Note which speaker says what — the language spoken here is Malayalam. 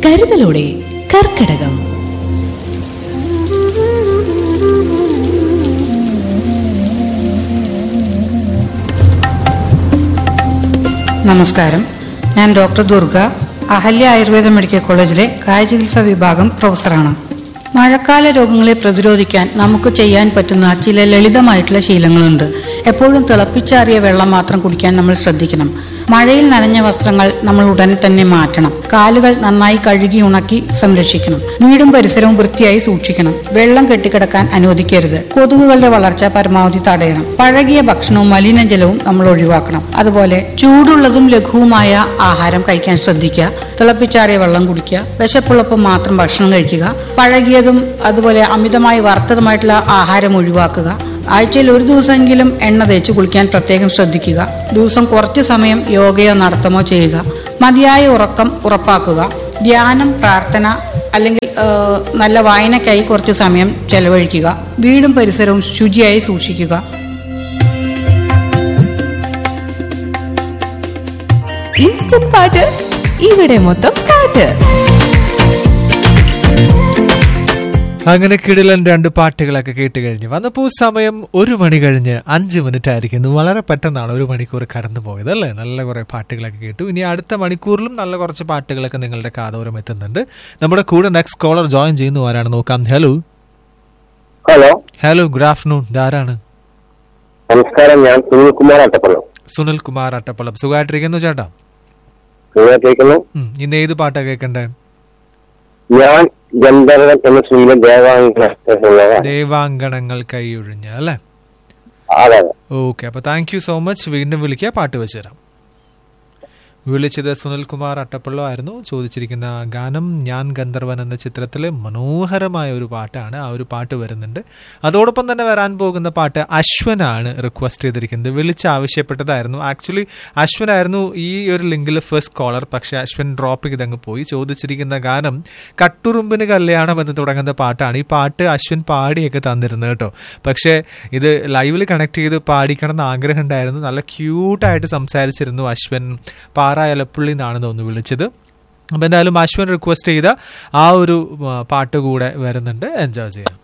Speaker 1: കരുതലോടെ കർക്കടകം
Speaker 2: നമസ്കാരം ഞാൻ ഡോക്ടർ ദുർഗ അഹല്യ ആയുർവേദ മെഡിക്കൽ കോളേജിലെ കായ ചികിത്സാ വിഭാഗം പ്രൊഫസറാണ് മഴക്കാല രോഗങ്ങളെ പ്രതിരോധിക്കാൻ നമുക്ക് ചെയ്യാൻ പറ്റുന്ന ചില ലളിതമായിട്ടുള്ള ശീലങ്ങളുണ്ട് എപ്പോഴും തിളപ്പിച്ചാറിയ വെള്ളം മാത്രം കുടിക്കാൻ നമ്മൾ ശ്രദ്ധിക്കണം മഴയിൽ നനഞ്ഞ വസ്ത്രങ്ങൾ നമ്മൾ ഉടനെ തന്നെ മാറ്റണം കാലുകൾ നന്നായി കഴുകി ഉണക്കി സംരക്ഷിക്കണം വീടും പരിസരവും വൃത്തിയായി സൂക്ഷിക്കണം വെള്ളം കെട്ടിക്കിടക്കാൻ അനുവദിക്കരുത് കൊതുകുകളുടെ വളർച്ച പരമാവധി തടയണം പഴകിയ ഭക്ഷണവും മലിനജലവും നമ്മൾ ഒഴിവാക്കണം അതുപോലെ ചൂടുള്ളതും ലഘുവുമായ ആഹാരം കഴിക്കാൻ ശ്രദ്ധിക്കുക തിളപ്പിച്ചാറിയ വെള്ളം കുടിക്കുക വിശപ്പുള്ളപ്പോൾ മാത്രം ഭക്ഷണം കഴിക്കുക പഴകിയതും അതുപോലെ അമിതമായി വറുത്തതുമായിട്ടുള്ള ആഹാരം ഒഴിവാക്കുക ആഴ്ചയിൽ ഒരു ദിവസമെങ്കിലും എണ്ണ തേച്ച് കുളിക്കാൻ പ്രത്യേകം ശ്രദ്ധിക്കുക ദിവസം കുറച്ച് സമയം യോഗയോ നടത്തമോ ചെയ്യുക മതിയായ ഉറക്കം ഉറപ്പാക്കുക ധ്യാനം പ്രാർത്ഥന അല്ലെങ്കിൽ ആ, നല്ല വായനയ്ക്കായി കുറച്ച് സമയം ചെലവഴിക്കുക വീടും പരിസരവും ശുചിയായി സൂക്ഷിക്കുക
Speaker 1: ഇൻസ്റ്റന്റ് പാട്ട് ഇവിടെ മൊത്തം പാട്ട്
Speaker 3: അങ്ങനെ കിടിലൻ രണ്ട് പാട്ടുകളൊക്കെ കേട്ട് കഴിഞ്ഞു വന്നപ്പോൾ സമയം ഒരു മണി കഴിഞ്ഞ് അഞ്ച് മിനിറ്റ് ആയിരിക്കുന്നു വളരെ പെട്ടെന്നാണ് ഒരു മണിക്കൂർ കടന്നു പോയത് അല്ലേ നല്ല കുറെ പാട്ടുകളൊക്കെ കേട്ടു ഇനി അടുത്ത മണിക്കൂറിലും നല്ല കുറച്ച് പാട്ടുകളൊക്കെ നിങ്ങളുടെ കാതോരം എത്തുന്നുണ്ട് നമ്മുടെ കൂടെ നെക്സ്റ്റ് കോളർ ജോയിൻ ചെയ്യുന്നു ആരാണ് നോക്കാം hello
Speaker 4: hello
Speaker 3: hello good afternoon ഇതാരാണ്
Speaker 4: നമസ്കാരം ഞാൻ സുനിൽകുമാർ അട്ടപ്പള്ളം
Speaker 3: സുനിൽ കുമാർ അട്ടപ്പള്ളം സുഖമായിട്ടിരിക്കുന്നു ചേട്ടാ
Speaker 4: നിങ്ങളേക്കുന്നു
Speaker 3: ഉം, ഇന്ന് ഏത് പാട്ടാ കേൾക്കണ്ടേ
Speaker 4: ഞാൻ ഗന്ധർവൻ എന്ന സിനിമ ദേവാംഗന എന്നുള്ളതാണ്.
Speaker 3: ദേവാങ്കണങ്ങൾ കൈയൊഴിഞ്ഞ അല്ലേ
Speaker 4: അതെ
Speaker 3: ഓക്കെ അപ്പൊ താങ്ക് യു സോ മച്ച് വീണ്ടും വിളിക്കുക പാട്ട് വെച്ചുതരാം വിളിച്ചത് സുനിൽകുമാർ അട്ടപ്പള്ളോ ആയിരുന്നു ചോദിച്ചിരിക്കുന്ന ഗാനം ഞാൻ ഗന്ധർവൻ എന്ന ചിത്രത്തിലെ മനോഹരമായ ഒരു പാട്ടാണ് ആ ഒരു പാട്ട് വരുന്നുണ്ട് അതോടൊപ്പം തന്നെ വരാൻ പോകുന്ന പാട്ട് അശ്വനാണ് റിക്വസ്റ്റ് ചെയ്തിരിക്കുന്നത് വിളിച്ച് ആവശ്യപ്പെട്ടതായിരുന്നു ആക്ച്വലി അശ്വനായിരുന്നു ഈ ഒരു ലിങ്കിൽ ഫസ്റ്റ് കോളർ പക്ഷെ അശ്വൻ ഡ്രോപ്പ് ചെയ്തങ്ങ് പോയി ചോദിച്ചിരിക്കുന്ന ഗാനം കട്ടുറുമ്പിന് കല്യാണം എന്ന് തുടങ്ങുന്ന പാട്ടാണ് ഈ പാട്ട് അശ്വൻ പാടിയൊക്കെ തന്നിരുന്നത് കേട്ടോ പക്ഷേ ഇത് ലൈവിൽ കണക്ട് ചെയ്ത് പാടിക്കണം എന്ന് ആഗ്രഹം ഉണ്ടായിരുന്നു നല്ല ക്യൂട്ടായിട്ട് സംസാരിച്ചിരുന്നു അശ്വൻ പാറ എലപ്പുള്ളി എന്നാണ് തോന്നുന്നു വിളിച്ചത് അപ്പം എന്തായാലും അശ്വൻ റിക്വസ്റ്റ് ചെയ്ത ആ ഒരു ആ, പാട്ട് കൂടെ വരുന്നുണ്ട് എൻജോയ് ചെയ്യാം